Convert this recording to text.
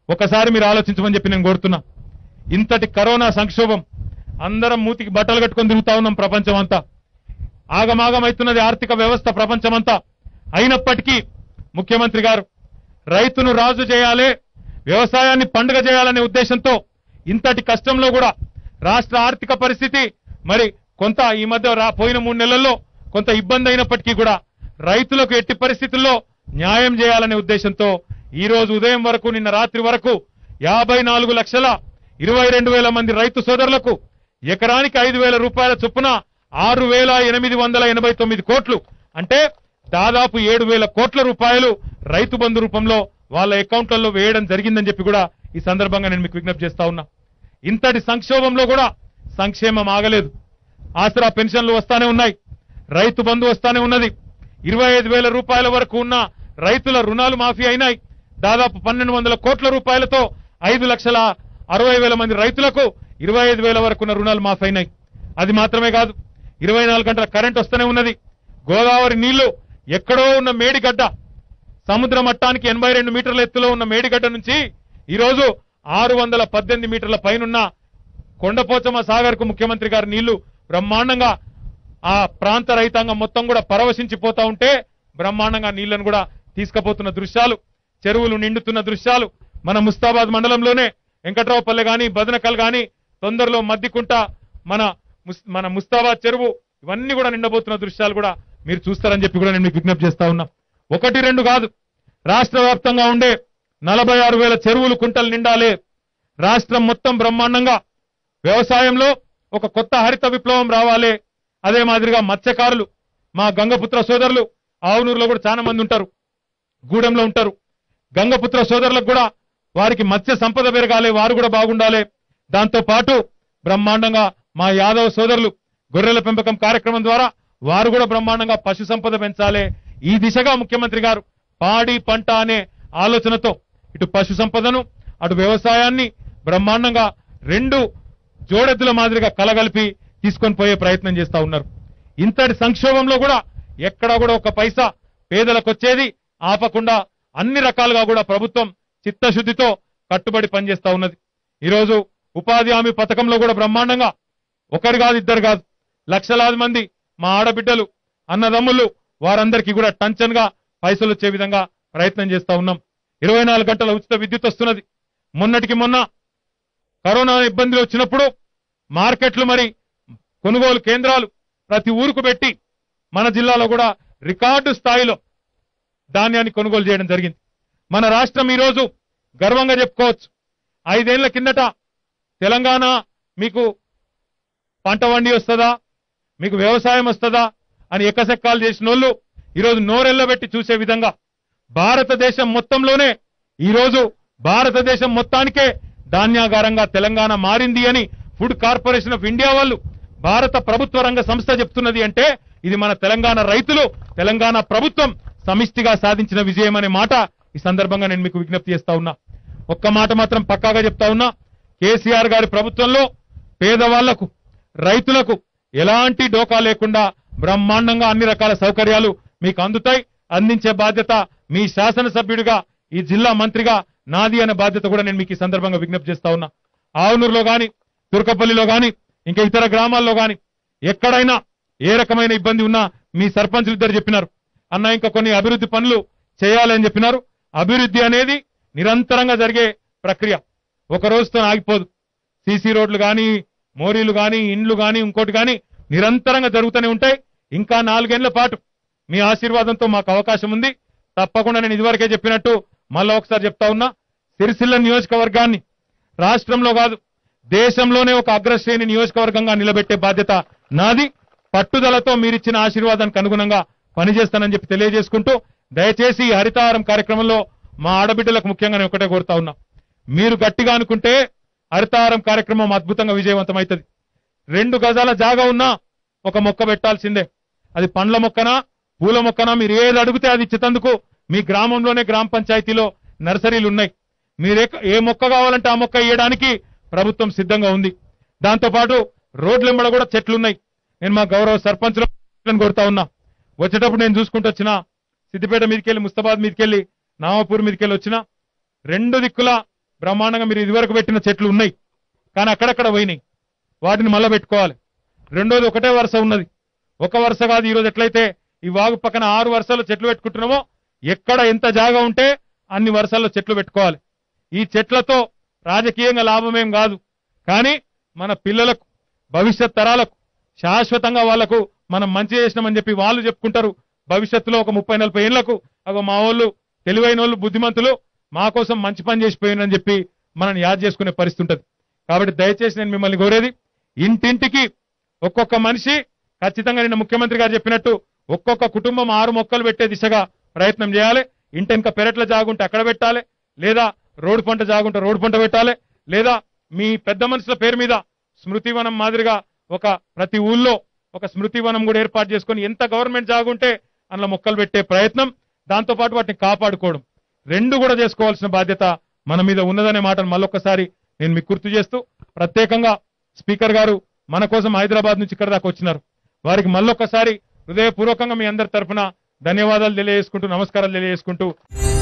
ఒకసారి మీరు ఆలోచించమని చెప్పి నేను కోరుతున్నా ఇంతటి కరోనా సంక్షోభం అందరం మూతికి బట్టలు కట్టుకొని తిరుగుతా ఉన్నాం ప్రపంచం అంతా ఆగమాగమైతున్నది ఆర్థిక వ్యవస్థ ప్రపంచమంతా అయినప్పటికీ ముఖ్యమంత్రి గారు రైతును రాజు చేయాలి వ్యవసాయాన్ని పండుగ చేయాలనే ఉద్దేశంతో ఇంతటి కష్టంలో కూడా రాష్ట్ర ఆర్థిక పరిస్థితి మరి కొంత ఈ మధ్య రా పోయిన మూడు నెలల్లో కొంత ఇబ్బంది అయినప్పటికీ కూడా రైతులకు ఎట్టి పరిస్థితుల్లో న్యాయం చేయాలనే ఉద్దేశంతో ఈ రోజు ఉదయం వరకు నిన్న రాత్రి వరకు యాభై నాలుగు లక్షల ఇరవై రెండు వేల మంది రైతు సోదరులకు ఎకరానికి ఐదు వేల రూపాయల చొప్పున ఆరు వేల ఎనిమిది వందల ఎనభై తొమ్మిది కోట్లు అంటే దాదాపు ఏడు వేల కోట్ల రూపాయలు రైతు బంధు రూపంలో వాళ్ళ అకౌంట్లలో వేయడం జరిగిందని చెప్పి కూడా ఈ సందర్భంగా నేను మీకు విజ్ఞప్తి చేస్తా ఉన్నా ఇంతటి సంక్షోభంలో కూడా సంక్షేమం ఆగలేదు ఆసరా పెన్షన్లు వస్తానే ఉన్నాయి రైతు బంధు వస్తానే ఉన్నది ఇరవై ఐదు వేల రూపాయల వరకు ఉన్న రైతుల రుణాలు మాఫీ అయినాయి దాదాపు పన్నెండు వందల కోట్ల రూపాయలతో ఐదు లక్షల అరవై వేల మంది రైతులకు ఇరవై ఐదు వేల వరకు ఉన్న రుణాలు మాఫీ అయినాయి అది మాత్రమే కాదు ఇరవై నాలుగు గంటల కరెంట్ వస్తూనే ఉన్నది గోదావరి నీళ్లు ఎక్కడో ఉన్న మేడిగడ్డ సముద్ర మట్టానికి ఎనభై రెండు మీటర్ల ఎత్తులో ఉన్న మేడిగడ్డ నుంచి ఈ రోజు ఆరు వందల పద్దెనిమిది మీటర్ల పైనున్న కొండపోచమ్మ సాగర్ కు ముఖ్యమంత్రి గారు నీళ్లు బ్రహ్మాండంగా ఆ ప్రాంత రైతాంగం మొత్తం కూడా పరవశించిపోతా ఉంటే బ్రహ్మాండంగా నీళ్లను కూడా తీసుకుపోతున్న దృశ్యాలు చెరువులు నిండుతున్న దృశ్యాలు మన ముస్తాబాద్ మండలంలోనే వెంకట్రావుపల్లె గాని బదనకల్ గాని తొందరలో మద్దికుంట మన ముస్- మన ముస్తాబాద్ చెరువు ఇవన్నీ కూడా నిండబోతున్న దృశ్యాలు కూడా మీరు చూస్తారని చెప్పి కూడా నేను మీకు విజ్ఞప్తి చేస్తా ఉన్నా ఒకటి రెండు కాదు రాష్ట్ర వ్యాప్తంగా ఉండే నలభై ఆరు వేల చెరువులు కుంటలు నిండాలి రాష్ట్రం మొత్తం బ్రహ్మాండంగా వ్యవసాయంలో ఒక కొత్త హరిత విప్లవం రావాలి అదే మాదిరిగా మత్స్యకారులు మా గంగపుత్ర సోదరులు ఆవునూరులో కూడా చాలా మంది ఉంటారు గూడెంలో ఉంటారు గంగపుత్ర సోదరులకు కూడా వారికి మత్స్య సంపద పెరగాలి వారు కూడా బాగుండాలి దాంతో పాటు బ్రహ్మాండంగా మా యాదవ సోదరులు గొర్రెల పెంపకం కార్యక్రమం ద్వారా వారు కూడా బ్రహ్మాండంగా పశు సంపద పెంచాలి ఈ దిశగా ముఖ్యమంత్రి గారు పాడి పంట అనే ఆలోచనతో ఇటు పశు సంపదను అటు వ్యవసాయాన్ని బ్రహ్మాండంగా రెండు జోడెద్దుల మాదిరిగా కలగలిపి తీసుకొని పోయే ప్రయత్నం చేస్తా ఉన్నారు ఇంతటి సంక్షోభంలో కూడా ఎక్కడా కూడా ఒక పైసా పేదలకు వచ్చేది ఆపకుండా అన్ని రకాలుగా కూడా ప్రభుత్వం చిత్తశుద్ధితో కట్టుబడి పనిచేస్తా ఉన్నది ఈరోజు ఉపాధి హామీ పథకంలో కూడా బ్రహ్మాండంగా ఒకరు కాదు ఇద్దరు కాదు లక్షలాది మంది మా ఆడబిడ్డలు అన్నదమ్ములు వారందరికీ కూడా టంచన్ గా పైసలు వచ్చే విధంగా ప్రయత్నం చేస్తా ఉన్నాం ఇరవై నాలుగు గంటల ఉచిత విద్యుత్ వస్తున్నది మొన్నటికి మొన్న కరోనా ఇబ్బందులు వచ్చినప్పుడు మార్కెట్లు మరి కొనుగోలు కేంద్రాలు ప్రతి ఊరుకు పెట్టి మన జిల్లాలో కూడా రికార్డు స్థాయిలో ధాన్యాన్ని కొనుగోలు చేయడం జరిగింది మన రాష్ట్రం ఈరోజు గర్వంగా చెప్పుకోవచ్చు ఐదేళ్ల కిందట తెలంగాణ మీకు పంట వండి వస్తుందా మీకు వ్యవసాయం వస్తుందా అని ఎక్కసెక్కాలు చేసిన వాళ్ళు ఈరోజు నోరెళ్ళబెట్టి చూసే విధంగా భారతదేశం మొత్తంలోనే ఈరోజు భారతదేశం మొత్తానికే ధాన్యాగారంగా తెలంగాణ మారింది అని ఫుడ్ కార్పొరేషన్ ఆఫ్ ఇండియా వాళ్ళు భారత ప్రభుత్వ రంగ సంస్థ చెప్తున్నది అంటే ఇది మన తెలంగాణ రైతులు తెలంగాణ ప్రభుత్వం సమిష్టిగా సాధించిన విజయం అనే మాట ఈ సందర్భంగా నేను మీకు విజ్ఞప్తి చేస్తా ఉన్నా ఒక్క మాట మాత్రం పక్కాగా చెప్తా ఉన్నా కేసీఆర్ గారి ప్రభుత్వంలో పేదవాళ్లకు రైతులకు ఎలాంటి డోకా లేకుండా బ్రహ్మాండంగా అన్ని రకాల సౌకర్యాలు మీకు అందుతాయి అందించే బాధ్యత మీ శాసనసభ్యుడిగా ఈ జిల్లా మంత్రిగా నాది అనే బాధ్యత కూడా నేను మీకు ఈ సందర్భంగా విజ్ఞప్తి చేస్తా ఉన్నా ఆవునూరులో గాని తుర్కపల్లిలో గాని ఇంకా ఇతర గ్రామాల్లో గాని ఎక్కడైనా ఏ రకమైన ఇబ్బంది ఉన్నా మీ సర్పంచులు ఇద్దరు చెప్పినారు అన్న ఇంకా కొన్ని అభివృద్ధి పనులు చేయాలని చెప్పినారు అభివృద్ధి అనేది నిరంతరంగా జరిగే ప్రక్రియ ఒక రోజుతో ఆగిపోదు సీసీ రోడ్లు కానీ మోరీలు కానీ ఇండ్లు కానీ ఇంకోటి కానీ నిరంతరంగా జరుగుతూనే ఉంటాయి ఇంకా నాలుగేళ్ల పాటు మీ ఆశీర్వాదంతో మాకు అవకాశం ఉంది తప్పకుండా నేను ఇదివరకే చెప్పినట్టు మళ్ళా ఒకసారి చెప్తా ఉన్నా సిరిసిల్ల నియోజకవర్గాన్ని రాష్ట్రంలో కాదు దేశంలోనే ఒక అగ్రశ్రేణి నియోజకవర్గంగా నిలబెట్టే బాధ్యత నాది పట్టుదలతో మీరిచ్చిన ఆశీర్వాదానికి అనుగుణంగా పనిచేస్తానని చెప్పి తెలియజేసుకుంటూ దయచేసి ఈ హరితహారం కార్యక్రమంలో మా ఆడబిడ్డలకు ముఖ్యంగా నేను ఒకటే కోరుతా ఉన్నా మీరు గట్టిగా అనుకుంటే హరితహారం కార్యక్రమం అద్భుతంగా విజయవంతమవుతుంది రెండు గజాల జాగా ఉన్నా ఒక మొక్క పెట్టాల్సిందే అది పండ్ల మొక్కనా పూల మొక్కనా మీరు ఏది అడిగితే అది ఇచ్చేందుకు మీ గ్రామంలోనే గ్రామ పంచాయతీలో నర్సరీలు ఉన్నాయి మీరే ఏ మొక్క కావాలంటే ఆ మొక్క ఇవ్వడానికి ప్రభుత్వం సిద్ధంగా ఉంది దాంతో పాటు రోడ్లెంబడ కూడా చెట్లు ఉన్నాయి నేను మా గౌరవ సర్పంచ్లను కోరుతా ఉన్నా వచ్చేటప్పుడు నేను చూసుకుంటూ వచ్చిన సిద్దిపేట మీదకెళ్ళి ముస్తాబాద్ మీదకెళ్ళి నామపూర్ మీదకెళ్ళి వచ్చిన రెండు దిక్కుల బ్రహ్మాండంగా మీరు ఇదివరకు పెట్టిన చెట్లు ఉన్నాయి కానీ అక్కడక్కడ పోయినాయి వాటిని మళ్ళా పెట్టుకోవాలి రెండోది ఒకటే వరుస ఉన్నది ఒక వరుస కాదు ఈరోజు ఎట్లయితే ఈ వాగు పక్కన ఆరు వరుసల్లో చెట్లు పెట్టుకుంటున్నామో ఎక్కడ ఎంత జాగా ఉంటే అన్ని వరుసల్లో చెట్లు పెట్టుకోవాలి ఈ చెట్లతో రాజకీయంగా లాభమేం కాదు కానీ మన పిల్లలకు భవిష్యత్ తరాలకు శాశ్వతంగా వాళ్లకు మనం మంచి చేసినామని చెప్పి వాళ్ళు చెప్పుకుంటారు భవిష్యత్తులో ఒక ముప్పై నలభై ఏళ్లకు అగో మా వాళ్ళు తెలివైన వాళ్ళు బుద్ధిమంతులు మా కోసం మంచి పని చేసిపోయిందని చెప్పి మనం యాద్ చేసుకునే పరిస్థితి ఉంటుంది కాబట్టి దయచేసి నేను మిమ్మల్ని కోరేది ఇంటింటికి ఒక్కొక్క మనిషి ఖచ్చితంగా నిన్న ముఖ్యమంత్రి గారు చెప్పినట్టు ఒక్కొక్క కుటుంబం ఆరు మొక్కలు పెట్టే దిశగా ప్రయత్నం చేయాలి ఇంటెనక పెరట్ల జాగుంటే అక్కడ పెట్టాలి లేదా రోడ్డు పంట జాగుంటే రోడ్డు పంట పెట్టాలి లేదా మీ పెద్ద మనుషుల పేరు మీద స్మృతివనం మాదిరిగా ఒక ప్రతి ఊళ్ళో ఒక స్మృతివనం కూడా ఏర్పాటు చేసుకొని ఎంత గవర్నమెంట్ జాగుంటే అందులో మొక్కలు పెట్టే ప్రయత్నం దాంతో పాటు వాటిని కాపాడుకోవడం రెండు కూడా చేసుకోవాల్సిన బాధ్యత మన మీద ఉన్నదనే మాటను మళ్ళొక్కసారి నేను మీకు గుర్తు చేస్తూ ప్రత్యేకంగా స్పీకర్ గారు మన కోసం హైదరాబాద్ నుంచి ఇక్కడ దాకా వచ్చినారు వారికి మళ్ళొక్కసారి హృదయపూర్వకంగా మీ అందరి తరఫున ధన్యవాదాలు తెలియజేసుకుంటూ నమస్కారాలు తెలియజేసుకుంటూ